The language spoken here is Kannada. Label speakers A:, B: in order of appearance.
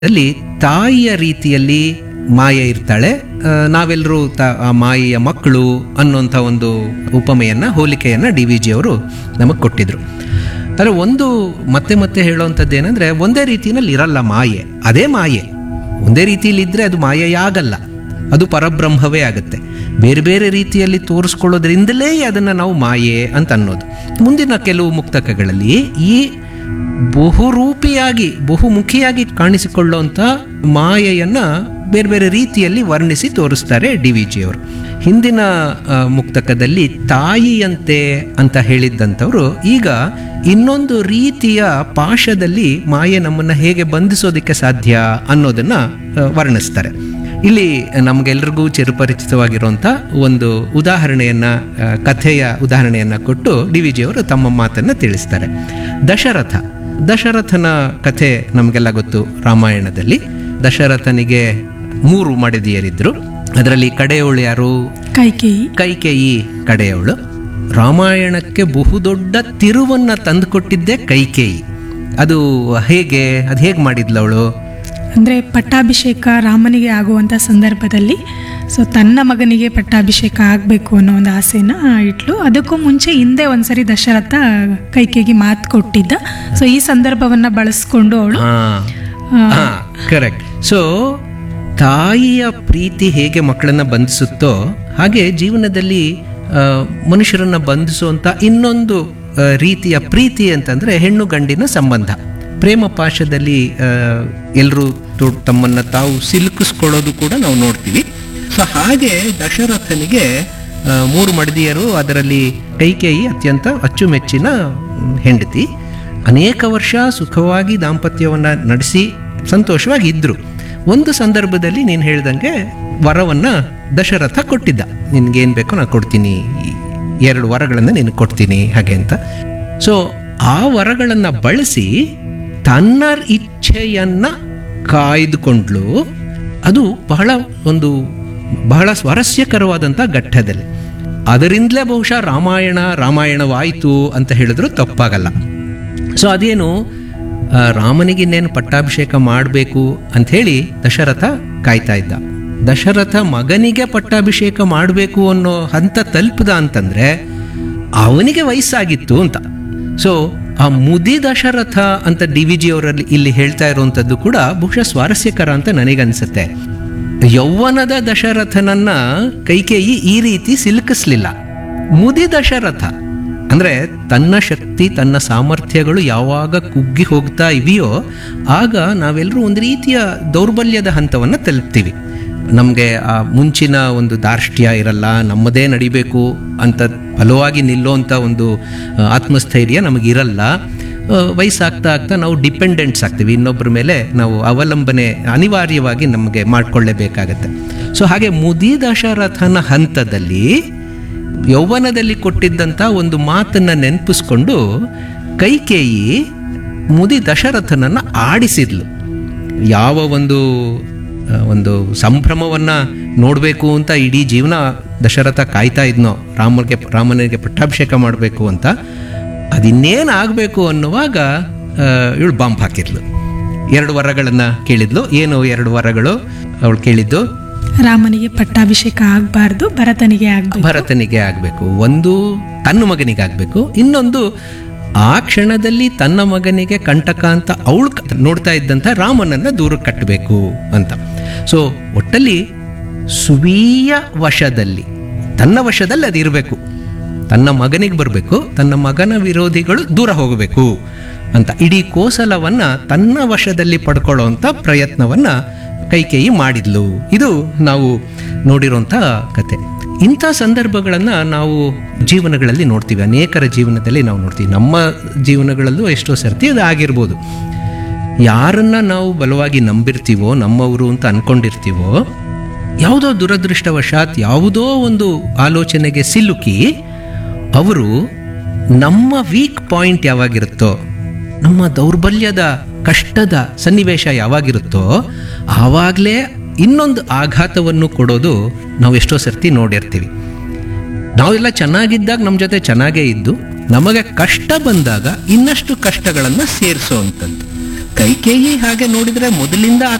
A: ಅಲ್ಲಿ ತಾಯಿಯ ರೀತಿಯಲ್ಲಿ ಮಾಯೆ ಇರ್ತಾಳೆ ಆ, ನಾವೆಲ್ಲರೂ ತ ಆ ಮಾಯೆಯ ಮಕ್ಕಳು ಅನ್ನೋಂಥ ಒಂದು ಉಪಮೆಯನ್ನ ಹೋಲಿಕೆಯನ್ನ ಡಿ ವಿ ಜಿ ಅವರು ನಮಗೆ ಕೊಟ್ಟಿದ್ರು ಆದರೆ ಒಂದು ಮತ್ತೆ ಮತ್ತೆ ಹೇಳೋವಂಥದ್ದು ಏನಂದ್ರೆ ಒಂದೇ ರೀತಿಯಲ್ಲಿ ಇರಲ್ಲ ಮಾಯೆ ಅದೇ ಮಾಯೆ ಒಂದೇ ರೀತಿಯಲ್ಲಿ ಇದ್ರೆ ಅದು ಮಾಯೆಯಾಗಲ್ಲ ಅದು ಪರಬ್ರಹ್ಮವೇ ಆಗುತ್ತೆ ಬೇರೆ ಬೇರೆ ರೀತಿಯಲ್ಲಿ ತೋರಿಸ್ಕೊಳ್ಳೋದ್ರಿಂದಲೇ ಅದನ್ನು ನಾವು ಮಾಯೆ ಅಂತ ಅನ್ನೋದು ಮುಂದಿನ ಕೆಲವು ಮುಕ್ತಕಗಳಲ್ಲಿ ಈ ಬಹುರೂಪಿಯಾಗಿ ಬಹುಮುಖಿಯಾಗಿ ಕಾಣಿಸಿಕೊಳ್ಳುವಂಥ ಮಾಯೆಯನ್ನ ಬೇರೆ ಬೇರೆ ರೀತಿಯಲ್ಲಿ ವರ್ಣಿಸಿ ತೋರಿಸ್ತಾರೆ ಡಿ ವಿ ಜಿಯವರು ಹಿಂದಿನ ಆ, ಮುಕ್ತಕದಲ್ಲಿ ತಾಯಿಯಂತೆ ಅಂತ ಹೇಳಿದ್ದಂಥವ್ರು ಈಗ ಇನ್ನೊಂದು ರೀತಿಯ ಪಾಶದಲ್ಲಿ ಮಾಯೆ ನಮ್ಮನ್ನು ಹೇಗೆ ಬಂಧಿಸೋದಕ್ಕೆ ಸಾಧ್ಯ ಅನ್ನೋದನ್ನ ಆ, ವರ್ಣಿಸ್ತಾರೆ ಇಲ್ಲಿ ನಮಗೆಲ್ರಿಗೂ ಚಿರಪರಿಚಿತವಾಗಿರುವಂಥ ಒಂದು ಉದಾಹರಣೆಯನ್ನ ಆ, ಕಥೆಯ ಉದಾಹರಣೆಯನ್ನ ಕೊಟ್ಟು ಡಿ ವಿ ಜಿಯವರು ತಮ್ಮ ಮಾತನ್ನು ತಿಳಿಸ್ತಾರೆ ದಶರಥ ದಶರಥನ ಕಥೆ ನಮಗೆಲ್ಲ ಗೊತ್ತು ರಾಮಾಯಣದಲ್ಲಿ ದಶರಥನಿಗೆ ಮೂರು ಮಡದಿಯರಿದ್ರು ಅದರಲ್ಲಿ ಕಡೆಯವಳು ಯಾರು
B: ಕೈಕೇಯಿ
A: ಕೈಕೇಯಿ ಕಡೆಯವಳು ರಾಮಾಯಣಕ್ಕೆ ಬಹುದೊಡ್ಡ ತಿರುವನ್ನ ತಂದುಕೊಟ್ಟಿದ್ದೆ ಕೈಕೇಯಿ ಅದು ಹೇಗೆ ಅದು ಹೇಗೆ ಮಾಡಿದ್ಲವಳು
B: ಅಂದರೆ ಪಟ್ಟಾಭಿಷೇಕ ರಾಮನಿಗೆ ಆಗುವಂಥ ಸಂದರ್ಭದಲ್ಲಿ ಸೊ ತನ್ನ ಮಗನಿಗೆ ಪಟ್ಟಾಭಿಷೇಕ ಆಗಬೇಕು ಅನ್ನೋ ಒಂದು ಆಸೆನ ಇಟ್ಲು ಅದಕ್ಕೂ ಮುಂಚೆ ಹಿಂದೆ ಒಂದ್ಸರಿ ದಶರಥ ಕೈಕೇಯಿಗೆ ಮಾತು ಕೊಟ್ಟಿದ್ದ ಸೊ ಈ ಸಂದರ್ಭವನ್ನು ಬಳಸ್ಕೊಂಡು ಅವಳು
A: ಹಾ ಕರೆಕ್ಟ್ ಸೊ ತಾಯಿಯ ಪ್ರೀತಿ ಹೇಗೆ ಮಕ್ಕಳನ್ನ ಬಂಧಿಸುತ್ತೋ ಹಾಗೆ ಜೀವನದಲ್ಲಿ ಆ, ಮನುಷ್ಯರನ್ನ ಬಂಧಿಸುವಂತ ಇನ್ನೊಂದು ಆ, ರೀತಿಯ ಪ್ರೀತಿ ಅಂತಂದ್ರೆ ಹೆಣ್ಣು ಗಂಡಿನ ಸಂಬಂಧ ಪ್ರೇಮ ಪಾಶದಲ್ಲಿ ಎಲ್ಲರೂ ತಮ್ಮನ್ನ ತಾವು ಸಿಲುಕಿಸ್ಕೊಳ್ಳೋದು ಕೂಡ ನಾವು ನೋಡ್ತೀವಿ ಸೊ ಹಾಗೆ ದಶರಥನಿಗೆ ಆ, ಮೂರು ಮಡದಿಯರು ಅದರಲ್ಲಿ ಕೈಕೇಯಿ ಅತ್ಯಂತ ಅಚ್ಚುಮೆಚ್ಚಿನ ಮ್, ಹೆಂಡತಿ ಅನೇಕ ವರ್ಷ ಸುಖವಾಗಿ ದಾಂಪತ್ಯವನ್ನ ನಡೆಸಿ ಸಂತೋಷವಾಗಿ ಇದ್ರು ಒಂದು ಸಂದರ್ಭದಲ್ಲಿ ನೀನು ಹೇಳ್ದಂಗೆ ವರವನ್ನ ದಶರಥ ಕೊಟ್ಟಿದ್ದ ನಿನ್ಗೇನು ಬೇಕೋ ನಾನು ಕೊಡ್ತೀನಿ ಈ ಎರಡು ವರಗಳನ್ನು ನಿನಗೆ ಕೊಡ್ತೀನಿ ಹಾಗೆ ಅಂತ ಸೊ ಆ ವರಗಳನ್ನು ಬಳಸಿ ತನ್ನ ಇಚ್ಛೆಯನ್ನ ಕಾಯ್ದುಕೊಂಡ್ಲು ಅದು ಬಹಳ ಒಂದು ಬಹಳ ಸ್ವಾರಸ್ಯಕರವಾದಂಥ ಘಟ್ಟದಲ್ಲಿ ಅದರಿಂದಲೇ ಬಹುಶಃ ರಾಮಾಯಣ ರಾಮಾಯಣವಾಯಿತು ಅಂತ ಹೇಳಿದ್ರು ತಪ್ಪಾಗಲ್ಲ ಸೊ ಅದೇನು ಆ, ರಾಮನಿಗೆ ಇನ್ನೇನು ಪಟ್ಟಾಭಿಷೇಕ ಮಾಡಬೇಕು ಅಂಥೇಳಿ ದಶರಥ ಕಾಯ್ತಾ ಇದ್ದ ದಶರಥ ಮಗನಿಗೆ ಪಟ್ಟಾಭಿಷೇಕ ಮಾಡಬೇಕು ಅನ್ನೋ ಹಂತ ತಲುಪದ ಅಂತಂದ್ರೆ ಅವನಿಗೆ ವಯಸ್ಸಾಗಿತ್ತು ಅಂತ ಸೊ ಆ ಮುದಿ ದಶರಥ ಅಂತ ಡಿ ವಿ ಜಿ ಅವರಲ್ಲಿ ಇಲ್ಲಿ ಹೇಳ್ತಾ ಇರುವಂಥದ್ದು ಕೂಡ ಬಹುಶಃ ಸ್ವಾರಸ್ಯಕರ ಅಂತ ನನಗನ್ಸುತ್ತೆ ಯೌವನದ ದಶರಥನನ್ನ ಕೈಕೇಯಿ ಈ ರೀತಿ ಸಿಲುಕಿಸ್ಲಿಲ್ಲ ಮುದಿ ದಶರಥ ಅಂದ್ರೆ ತನ್ನ ಶಕ್ತಿ ತನ್ನ ಸಾಮರ್ಥ್ಯಗಳು ಯಾವಾಗ ಕುಗ್ಗಿ ಹೋಗ್ತಾ ಇವೆಯೋ ಆಗ ನಾವೆಲ್ಲರೂ ಒಂದು ರೀತಿಯ ದೌರ್ಬಲ್ಯದ ಹಂತವನ್ನು ತಲುಪ್ತೀವಿ ನಮಗೆ ಆ ಮುಂಚಿನ ಒಂದು ದಾರ್ಷ್ಟ್ಯ ಇರಲ್ಲ ನಮ್ಮದೇ ನಡಿಬೇಕು ಅಂತ ಬಲವಾಗಿ ನಿಲ್ಲೋಂಥ ಒಂದು ಆ, ಆತ್ಮಸ್ಥೈರ್ಯ ನಮಗಿರಲ್ಲ ಆ, ವಯಸ್ಸಾಗ್ತಾ ಆಗ್ತಾ ನಾವು ಡಿಪೆಂಡೆಂಟ್ಸ್ ಆಗ್ತೀವಿ ಇನ್ನೊಬ್ಬರ ಮೇಲೆ ನಾವು ಅವಲಂಬನೆ ಅನಿವಾರ್ಯವಾಗಿ ನಮಗೆ ಮಾಡ್ಕೊಳ್ಳೇಬೇಕಾಗತ್ತೆ ಸೊ ಹಾಗೆ ಮುದಿ ದಶರಥನ ಹಂತದಲ್ಲಿ ಯೌವನದಲ್ಲಿ ಕೊಟ್ಟಿದ್ದಂಥ ಒಂದು ಮಾತನ್ನ ನೆನಪಿಸ್ಕೊಂಡು ಕೈಕೇಯಿ ಮುದಿ ದಶರಥನನ್ನ ಆಡಿಸಿದ್ಲು ಯಾವ ಒಂದು ಆ, ಒಂದು ಸಂಭ್ರಮವನ್ನ ನೋಡಬೇಕು ಅಂತ ಇಡೀ ಜೀವನ ದಶರಥ ಕಾಯ್ತಾ ಇದ್ನೋ ರಾಮನಿಗೆ ರಾಮನಿಗೆ ಪಟ್ಟಾಭಿಷೇಕ ಮಾಡಬೇಕು ಅಂತ ಅದಿನ್ನೇನು ಆಗಬೇಕು ಅನ್ನುವಾಗ ಇವಳು ಬಾಂಬ್ ಹಾಕಿದ್ಲು ಎರಡು ವರಗಳನ್ನು ಕೇಳಿದ್ಲು ಏನು ಎರಡು ವರಗಳು ಅವಳು ಕೇಳಿದ್ದು
B: ರಾಮನಿಗೆ ಪಟ್ಟಾಭಿಷೇಕ ಆಗಬಾರ್ದು ಭರತನಿಗೆ ಆಗಬೇಕು
A: ಭರತನಿಗೆ ಆಗಬೇಕು ಒಂದು ತನ್ನ ಮಗನಿಗೆ ಆಗಬೇಕು ಇನ್ನೊಂದು ಆ ಕ್ಷಣದಲ್ಲಿ ತನ್ನ ಮಗನಿಗೆ ಕಂಟಕ ಅಂತ ಅವಳು ನೋಡ್ತಾ ಇದ್ದಂಥ ರಾಮನನ್ನ ದೂರ ಕಟ್ಟಬೇಕು ಅಂತ ಸೊ ಒಟ್ಟಲ್ಲಿ ಸುವೀಯ ವಶದಲ್ಲಿ ತನ್ನ ವಶದಲ್ಲಿ ಅದು ಇರಬೇಕು ತನ್ನ ಮಗನಿಗೆ ಬರಬೇಕು ತನ್ನ ಮಗನ ವಿರೋಧಿಗಳು ದೂರ ಹೋಗಬೇಕು ಅಂತ ಇಡೀ ಕೋಸಲವನ್ನ ತನ್ನ ವಶದಲ್ಲಿ ಪಡ್ಕೊಳ್ಳೋಂಥ ಪ್ರಯತ್ನವನ್ನ ಕೈಕೇಯಿ ಮಾಡಿದ್ಲು ಇದು ನಾವು ನೋಡಿರೋಂಥ ಕತೆ ಇಂಥ ಸಂದರ್ಭಗಳನ್ನು ನಾವು ಜೀವನಗಳಲ್ಲಿ ನೋಡ್ತೀವಿ ಅನೇಕರ ಜೀವನದಲ್ಲಿ ನಾವು ನೋಡ್ತೀವಿ ನಮ್ಮ ಜೀವನಗಳಲ್ಲೂ ಎಷ್ಟೋ ಸರ್ತಿ ಅದು ಆಗಿರ್ಬೋದು ಯಾರನ್ನ ನಾವು ಬಲವಾಗಿ ನಂಬಿರ್ತೀವೋ ನಮ್ಮವರು ಅಂತ ಅನ್ಕೊಂಡಿರ್ತೀವೋ ಯಾವುದೋ ದುರದೃಷ್ಟವಶಾತ್ ಯಾವುದೋ ಒಂದು ಆಲೋಚನೆಗೆ ಸಿಲುಕಿ ಅವರು ನಮ್ಮ ವೀಕ್ ಪಾಯಿಂಟ್ ಯಾವಾಗಿರುತ್ತೋ ನಮ್ಮ ದೌರ್ಬಲ್ಯದ ಕಷ್ಟದ ಸನ್ನಿವೇಶ ಯಾವಾಗಿರುತ್ತೋ ಆವಾಗಲೇ ಇನ್ನೊಂದು ಆಘಾತವನ್ನು ಕೊಡೋದು ನಾವು ಎಷ್ಟೋ ಸರ್ತಿ ನೋಡಿರ್ತೀವಿ ನಾವೆಲ್ಲ ಚೆನ್ನಾಗಿದ್ದಾಗ ನಮ್ಮ ಜೊತೆ ಚೆನ್ನಾಗೇ ಇದ್ದು ನಮಗೆ ಕಷ್ಟ ಬಂದಾಗ ಇನ್ನಷ್ಟು ಕಷ್ಟಗಳನ್ನು ಸೇರಿಸೋ ಅಂಥದ್ದು ಕೈಕೇಯಿ ಹಾಗೆ ನೋಡಿದ್ರೆ ಮೊದಲಿಂದ